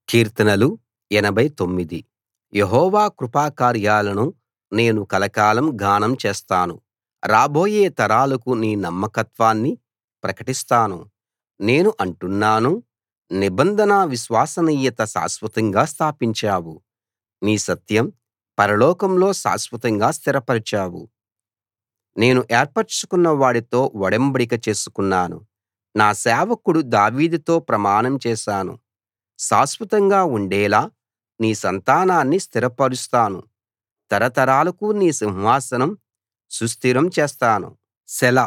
కీర్తనలు 89 యెహోవా కృపాకార్యాలను నేను కలకాలం గానం చేస్తాను రాబోయే తరాలకు నీ నమ్మకత్వాన్ని ప్రకటిస్తాను నేను అంటున్నాను నిబంధన విశ్వసనీయత శాశ్వతంగా స్థాపించావు నీ సత్యం పరలోకంలో శాశ్వతంగా స్థిరపరచావు నేను ఏర్పరచుకున్న వాడితో ఒడంబడిక చేసుకున్నాను నా సేవకుడు దావీదుతో ప్రమాణం చేశాను శాశ్వతంగా ఉండేలా నీ సంతానాన్ని స్థిరపరుస్తాను తరతరాలకు నీ సింహాసనం సుస్థిరం చేస్తాను సెలా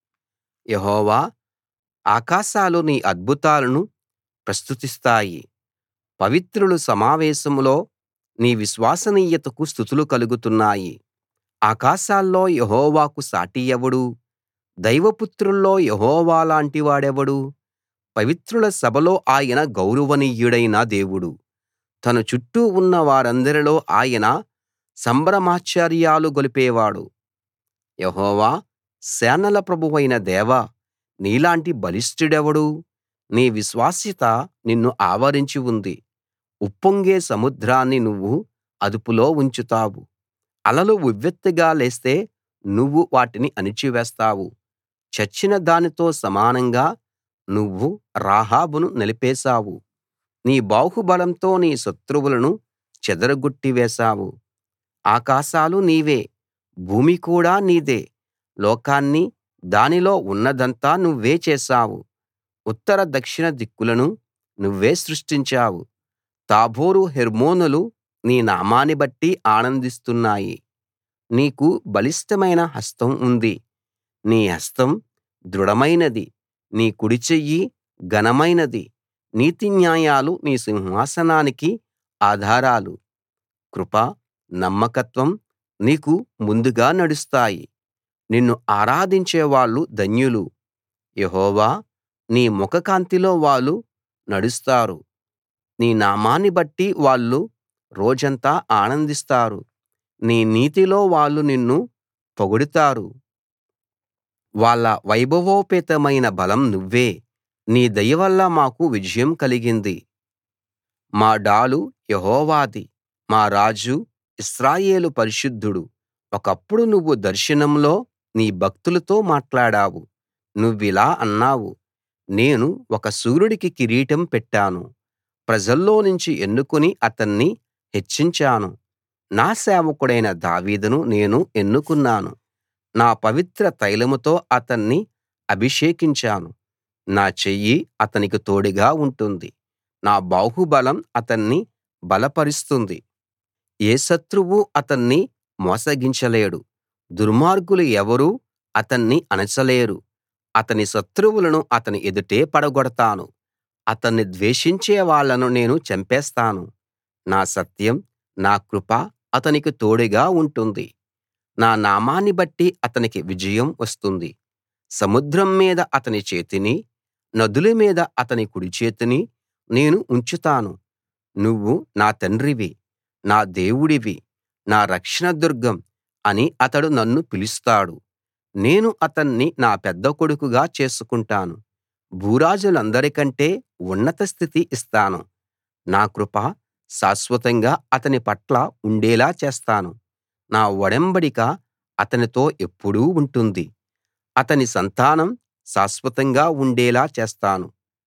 యెహోవా ఆకాశాలు నీ అద్భుతాలను ప్రస్తుతిస్తాయి పవిత్రుల సమావేశంలో నీ విశ్వసనీయతకు స్తుతులు కలుగుతున్నాయి ఆకాశాల్లో యెహోవాకు సాటి ఎవడు దైవపుత్రుల్లో యెహోవా లాంటి వాడెవడు పవిత్రుల సభలో ఆయన గౌరవనీయుడైన దేవుడు తన చుట్టూ ఉన్న వారందరిలో ఆయన సంభ్రమాశ్చర్యాలు గొలిపేవాడు యెహోవా సేనల ప్రభువైన దేవా నీలాంటి బలిష్ఠుడెవడు నీ విశ్వాస్యత నిన్ను ఆవరించి ఉంది ఉప్పొంగే సముద్రాన్ని నువ్వు అదుపులో ఉంచుతావు అలలు ఉవ్వెత్తుగా లేస్తే నువ్వు వాటిని అణిచివేస్తావు చచ్చిన దానితో సమానంగా నువ్వు రాహాబును నిలిపేశావు నీ బాహుబలంతో నీ శత్రువులను చెదరగొట్టివేశావు ఆకాశాలు నీవే భూమి కూడా నీదే లోకాన్ని దానిలో ఉన్నదంతా నువ్వే చేశావు ఉత్తర దక్షిణ దిక్కులను నువ్వే సృష్టించావు తాబోరు హెర్మోనులు నీ నామాన్ని బట్టి ఆనందిస్తున్నాయి నీకు బలిష్ఠమైన హస్తం ఉంది నీ హస్తం దృఢమైనది నీ కుడిచెయ్యి ఘనమైనది నీతిన్యాయాలు నీ సింహాసనానికి ఆధారాలు కృప నమ్మకత్వం నీకు ముందుగా నడుస్తాయి నిన్ను ఆరాధించే వాళ్ళు ధన్యులు యెహోవా నీ ముఖకాంతిలో వాళ్ళు నడుస్తారు నీ నామాన్ని బట్టి వాళ్ళు రోజంతా ఆనందిస్తారు నీ నీతిలో వాళ్ళు నిన్ను పొగడుతారు వాళ్ళ వైభవోపేతమైన బలం నువ్వే నీ దయ వల్ల మాకు విజయం కలిగింది మా డాలు యెహోవాది మా రాజు ఇశ్రాయేలు పరిశుద్ధుడు ఒకప్పుడు నువ్వు దర్శనంలో నీ భక్తులతో మాట్లాడావు నువ్విలా అన్నావు నేను ఒక శూరుడికి కిరీటం పెట్టాను ప్రజల్లోనుంచి ఎన్నుకుని అతన్ని హెచ్చించాను నా సేవకుడైన దావీదును నేను ఎన్నుకున్నాను నా పవిత్ర తైలంతో అతన్ని అభిషేకించాను నా చెయ్యి అతనికి తోడుగా ఉంటుంది నా బాహుబలం అతన్ని బలపరుస్తుంది ఏ శత్రువూ అతన్ని మోసగించలేడు దుర్మార్గులు ఎవరూ అతన్ని అణచలేరు అతని శత్రువులను అతని ఎదుటే పడగొడతాను అతన్ని ద్వేషించే వాళ్ళను నేను చంపేస్తాను నా సత్యం నా కృప అతనికి తోడుగా ఉంటుంది నా నామాన్ని బట్టి అతనికి విజయం వస్తుంది సముద్రం మీద అతని చేతిని నదుల మీద అతని కుడిచేతిని నేను ఉంచుతాను నువ్వు నా తండ్రివి నా దేవుడివి నా రక్షణ దుర్గం అని అతడు నన్ను పిలుస్తాడు నేను అతన్ని నా పెద్ద కొడుకుగా చేసుకుంటాను భూరాజులందరికంటే ఉన్నత స్థితి ఇస్తాను నా కృప శాశ్వతంగా అతని పట్ల ఉండేలా చేస్తాను నా ఒడంబడిక అతనితో ఎప్పుడూ ఉంటుంది అతని సంతానం శాశ్వతంగా ఉండేలా చేస్తాను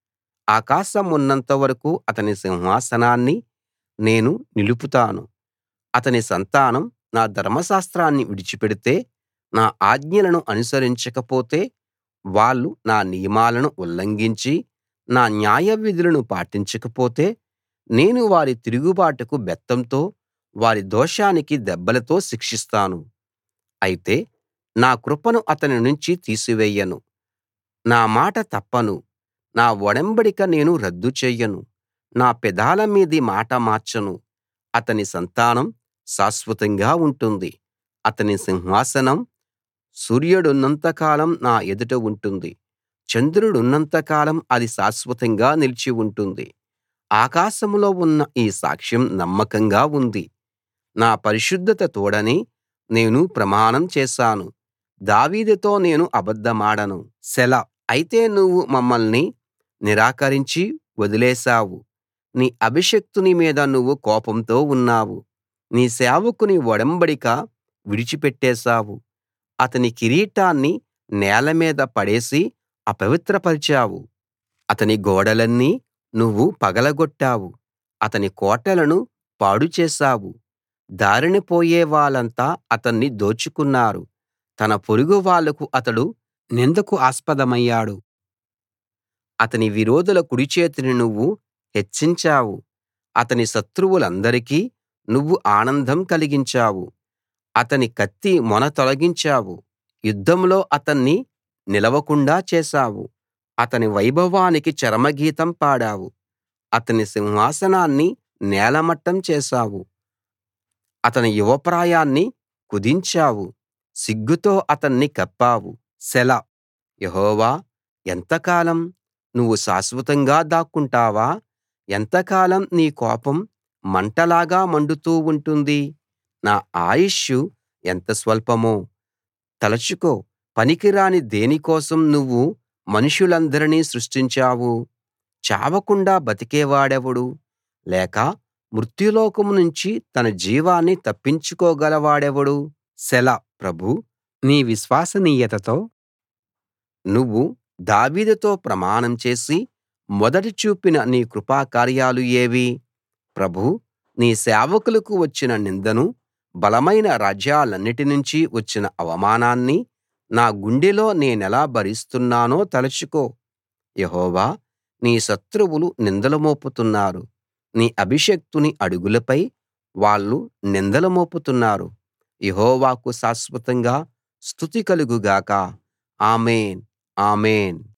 ఆకాశం ఉన్నంత వరకూ అతని సింహాసనాన్ని నేను నిలుపుతాను అతని సంతానం నా ధర్మశాస్త్రాన్ని విడిచిపెడితే నా ఆజ్ఞలను అనుసరించకపోతే వాళ్ళు నా నియమాలను ఉల్లంఘించి నా న్యాయవిధులను పాటించకపోతే నేను వారి తిరుగుబాటుకు బెత్తంతో వారి దోషానికి దెబ్బలతో శిక్షిస్తాను అయితే నా కృపను అతని నుంచి తీసివేయను నా మాట తప్పను నా ఒడంబడిక నేను రద్దు చెయ్యను నా పెదాల మీది మాట మార్చను అతని సంతానం శాశ్వతంగా ఉంటుంది అతని సింహాసనం సూర్యుడున్నంత కాలం నా ఎదుట ఉంటుంది చంద్రుడున్నంత కాలం అది శాశ్వతంగా నిలిచి ఉంటుంది ఆకాశంలో ఉన్న ఈ సాక్ష్యం నమ్మకంగా ఉంది నా పరిశుద్ధత తోడని నేను ప్రమాణం చేశాను దావీదుతో నేను అబద్ధమాడను సెలా అయితే నువ్వు మమ్మల్ని నిరాకరించి వదిలేశావు నీ అభిషిక్తుని మీద నువ్వు కోపంతో ఉన్నావు నీ సేవకుని ఒడంబడిక విడిచిపెట్టేశావు అతని కిరీటాన్ని నేల మీద పడేసి అపవిత్రపరిచావు అతని గోడలన్నీ నువ్వు పగలగొట్టావు అతని కోటలను పాడు చేశావు దారిన పోయే వాళ్ళంతా అతన్ని దోచుకున్నారు తన పొరుగు వాళ్లకు అతడు నిందకు ఆస్పదమయ్యాడు అతని విరోధుల కుడిచేతిని నువ్వు హెచ్చించావు అతని శత్రువులందరికీ నువ్వు ఆనందం కలిగించావు అతని కత్తి మొన తొలగించావు యుద్ధంలో అతన్ని నిలవకుండా చేశావు అతని వైభవానికి చరమగీతం పాడావు అతని సింహాసనాన్ని నేలమట్టం చేశావు అతని యువప్రాయాన్ని కుదించావు సిగ్గుతో అతన్ని కప్పావు సెలా యెహోవా ఎంతకాలం నువ్వు శాశ్వతంగా దాక్కుంటావా ఎంతకాలం నీ కోపం మంటలాగా మండుతూ ఉంటుంది నా ఆయుష్షు ఎంత స్వల్పమో తలచుకో పనికిరాని దేని కోసం నువ్వు మనుషులందరినీ సృష్టించావు చావకుండా బతికేవాడెవడు లేక మృత్యులోకం నుంచి తన జీవాన్ని తప్పించుకోగలవాడెవడు సెలా ప్రభూ నీ విశ్వసనీయతతో నువ్వు దావీదుతో ప్రమాణం చేసి మొదట చూపిన నీ కృపాకార్యాలు ఏవి ప్రభూ నీ సేవకులకు వచ్చిన నిందను బలమైన రాజ్యాలన్నిటి నుంచి వచ్చిన అవమానాన్ని నా గుండెలో నేనెలా భరిస్తున్నానో తలచుకో యెహోవా నీ శత్రువులు నిందలు మోపుతున్నారు నీ అభిషిక్తుని అడుగులపై వాళ్ళు నిందలు మోపుతున్నారు యెహోవాకు శాశ్వతంగా స్తుతి కలుగు గాక ఆమేన్ ఆమేన్